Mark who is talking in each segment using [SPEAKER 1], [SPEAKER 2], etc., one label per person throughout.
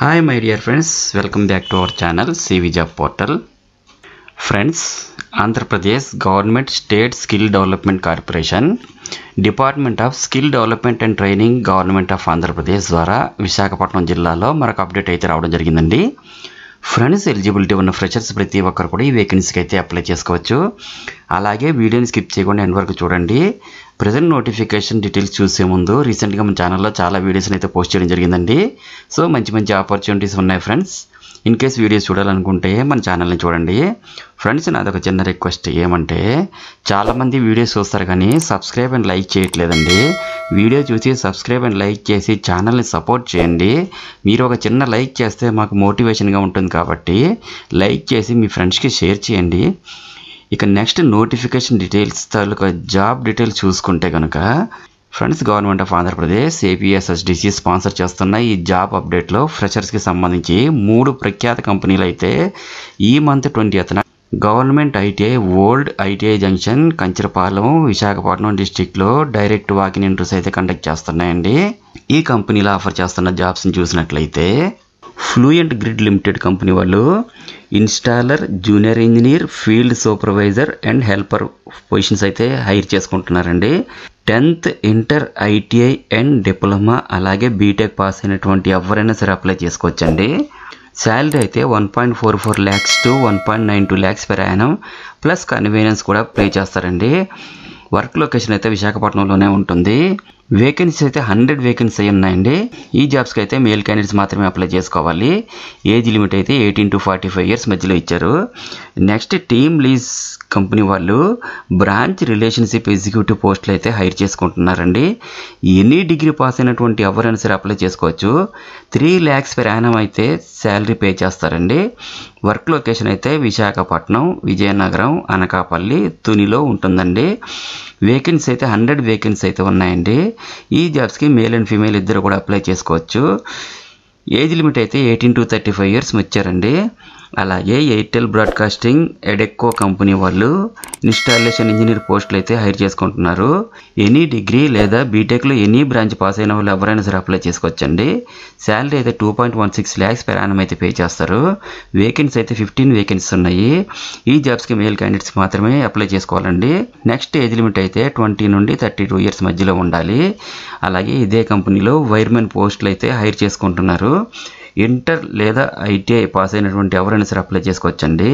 [SPEAKER 1] hi my dear friends welcome back to our channel CV job portal friends Andhra Pradesh government state skill development corporation department of skill development and training government of Andhra Pradesh ద్వారా విశాఖపట్నం జిల్లాలో మరొక update అయితే రావడం జరిగిందండి friends eligibility ఉన్న freshers ప్రతి ఒక్కరు కూడా ఈ వేకెన్సీకి అయితే అప్లై చేసుకోవచ్చు అలాగే వీడియోని స్కిప్ చేయకుండా ఎండ్ వరకు చూడండి ప్రజెంట్ నోటిఫికేషన్ డీటెయిల్స్ చూసే ముందు రీసెంట్గా మన ఛానల్లో చాలా వీడియోస్ని అయితే పోస్ట్ చేయడం జరిగిందండి సో మంచి మంచి ఆపర్చునిటీస్ ఉన్నాయి ఫ్రెండ్స్ ఇన్ కేస్ వీడియోస్ చూడాలనుకుంటే మన ఛానల్ని చూడండి ఫ్రెండ్స్ నాదొక చిన్న రిక్వెస్ట్ ఏమంటే చాలామంది వీడియోస్ చూస్తారు కానీ సబ్స్క్రైబ్ అండ్ లైక్ చేయట్లేదండి వీడియో చూసి సబ్స్క్రైబ్ అండ్ లైక్ చేసి ఛానల్ని సపోర్ట్ చేయండి మీరు ఒక చిన్న లైక్ చేస్తే మాకు మోటివేషన్గా ఉంటుంది కాబట్టి లైక్ చేసి మీ ఫ్రెండ్స్కి షేర్ చేయండి ఇక నెక్స్ట్ నోటిఫికేషన్ డీటెయిల్స్ తాలూకా జాబ్ డీటెయిల్స్ చూసుకుంటే కనుక friends government of Andhra Pradesh APSSDC sponsor చేస్తున్న ఈ జాబ్ అప్డేట్లో ఫ్రెషర్స్కి సంబంధించి మూడు ప్రఖ్యాత కంపెనీలు అయితే ఈ month twenty government ITI old ITI junction Kancharapalem Visakhapatnam డిస్టిక్లో డైరెక్ట్ వాకిన్ ఇంటర్వ్యూస్ అయితే కండక్ట్ చేస్తున్నాయండి ఈ కంపెనీలో ఆఫర్ చేస్తున్న జాబ్స్ని చూసినట్లయితే ఫ్లూయెంట్ గ్రిడ్ లిమిటెడ్ కంపెనీ వాళ్ళు installer junior engineer field supervisor and helper positions అయితే హైర్ చేసుకుంటున్నారండి tenth inter ITI and diploma అలాగే బీటెక్ పాస్ అయినటువంటి ఎవరైనా సరే అప్లై చేసుకోవచ్చండి శాలరీ అయితే one point four four lakhs to one point nine two lakhs per Yanam plus convenience కూడా ప్లే చేస్తారండి వర్క్ లొకేషన్ అయితే విశాఖపట్నంలోనే ఉంటుంది వేకెన్సీస్ అయితే హండ్రెడ్ వేకెన్సీ అయి ఉన్నాయండి ఈ జాబ్స్కి అయితే మేల్ క్యాండిడేట్స్ మాత్రమే అప్లై చేసుకోవాలి ఏజ్ లిమిట్ అయితే eighteen to forty five years మధ్యలో ఇచ్చారు నెక్స్ట్ టీమ్ లీజ్ కంపెనీ వాళ్ళు బ్రాంచ్ రిలేషన్షిప్ ఎగ్జిక్యూటివ్ పోస్టులు అయితే హైర్ చేసుకుంటున్నారండి ఎనీ డిగ్రీ పాస్ అయినటువంటి ఎవరైనా సరే అప్లై చేసుకోవచ్చు త్రీ ల్యాక్స్ పెర్ యానం అయితే శాలరీ పే చేస్తారండి వర్క్ లొకేషన్ అయితే విశాఖపట్నం విజయనగరం అనకాపల్లి తునిలో ఉంటుందండి వేకెన్సీ అయితే హండ్రెడ్ వేకెన్సీ అయితే ఉన్నాయండి ఈ జాబ్స్కి మేల్ అండ్ ఫీమేల్ ఇద్దరు కూడా అప్లై చేసుకోవచ్చు ఏజ్ లిమిట్ అయితే eighteen to thirty five years వచ్చారండి అలాగే ఎయిర్టెల్ బ్రాడ్కాస్టింగ్ ఎడెక్కో కంపెనీ వాళ్ళు ఇన్స్టాలేషన్ ఇంజనీర్ పోస్టులు అయితే హైర్ చేసుకుంటున్నారు ఎనీ డిగ్రీ లేదా బీటెక్లో ఎనీ బ్రాంచ్ పాస్ అయిన వాళ్ళు ఎవరైనా సరే అప్లై చేసుకోవచ్చండి శాలరీ అయితే two point one six lakhs per annum అయితే పే చేస్తారు వేకెన్సీ అయితే ఫిఫ్టీన్ వేకెన్సీస్ ఉన్నాయి ఈ జాబ్స్కి మేల్ క్యాండిడేట్స్ మాత్రమే అప్లై చేసుకోవాలండి నెక్స్ట్ ఏజ్ లిమిట్ అయితే ట్వంటీ నుండి థర్టీ టూ ఇయర్స్ మధ్యలో ఉండాలి అలాగే ఇదే కంపెనీలో వైర్మెన్ పోస్టులు అయితే హైర్ చేసుకుంటున్నారు ఇంటర్ లేదా ఐటీఐ పాస్ అయినటువంటి ఎవరైనా సరే అప్లై చేసుకోవచ్చండి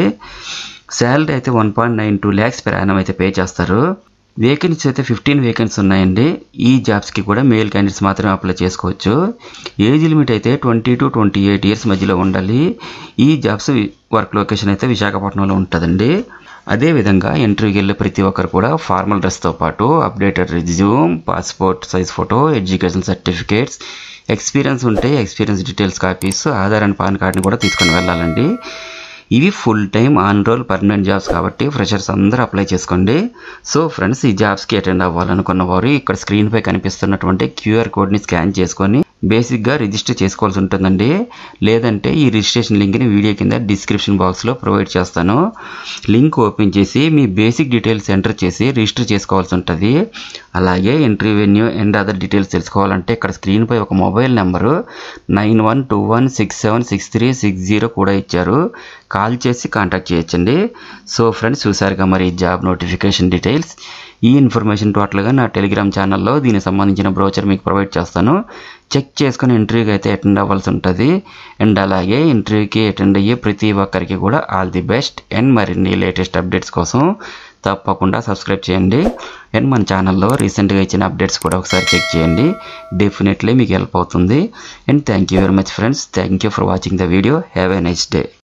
[SPEAKER 1] శాలరీ అయితే one point nine two lakhs per annum అయితే పే చేస్తారు వేకెన్సీ అయితే ఫిఫ్టీన్ వేకెన్సీ ఉన్నాయండి ఈ జాబ్స్కి కూడా మేల్ క్యాండిడేట్స్ మాత్రమే అప్లై చేసుకోవచ్చు ఏజ్ లిమిట్ అయితే twenty to twenty eight years మధ్యలో ఉండాలి ఈ జాబ్స్ వర్క్ లొకేషన్ అయితే విశాఖపట్నంలో ఉంటుందండి అదేవిధంగా ఇంటర్వ్యూకి వెళ్ళే ప్రతి ఒక్కరు కూడా ఫార్మల్ డ్రెస్తో పాటు updated resume passport size photo education certificates experience ఉంటే experience details copies Aadhaar and PAN కార్డ్ని కూడా తీసుకొని వెళ్ళాలండి ఇవి full time on roll permanent jobs కాబట్టి ఫ్రెషర్స్ అందరూ అప్లై చేసుకోండి సో ఫ్రెండ్స్ ఈ జాబ్స్కి అటెండ్ అవ్వాలనుకున్న వారు ఇక్కడ స్క్రీన్పై కనిపిస్తున్నటువంటి క్యూఆర్ కోడ్ని స్కాన్ చేసుకొని బేసిక్గా రిజిస్టర్ చేసుకోవాల్సి ఉంటుందండి లేదంటే ఈ రిజిస్ట్రేషన్ లింక్ని వీడియో కింద డిస్క్రిప్షన్ బాక్స్లో ప్రొవైడ్ చేస్తాను లింక్ ఓపెన్ చేసి మీ బేసిక్ డీటెయిల్స్ ఎంటర్ చేసి రిజిస్టర్ చేసుకోవాల్సి ఉంటుంది అలాగే entry venue and other details తెలుసుకోవాలంటే ఇక్కడ స్క్రీన్పై ఒక mobile number nine one two one six seven six three six zero కూడా ఇచ్చారు కాల్ చేసి కాంటాక్ట్ చేయొచ్చండి సో ఫ్రెండ్స్ చూసారుగా మరి జాబ్ నోటిఫికేషన్ డీటెయిల్స్ ఈ ఇన్ఫర్మేషన్ టోటల్గా నా టెలిగ్రామ్ ఛానల్లో దీనికి సంబంధించిన బ్రోచర్ మీకు ప్రొవైడ్ చేస్తాను చెక్ చేసుకుని ఇంటర్వ్యూకి అయితే అటెండ్ అవ్వాల్సి ఉంటుంది అండ్ అలాగే ఇంటర్వ్యూకి అటెండ్ అయ్యే ప్రతి ఒక్కరికి కూడా ఆల్ ది బెస్ట్ అండ్ మరిన్ని లేటెస్ట్ అప్డేట్స్ కోసం తప్పకుండా సబ్స్క్రైబ్ చేయండి అండ్ మన ఛానల్లో రీసెంట్గా ఇచ్చిన అప్డేట్స్ కూడా ఒకసారి చెక్ చేయండి డెఫినెట్లీ మీకు హెల్ప్ అవుతుంది and thank you very much friends thank you for watching the video have a nice day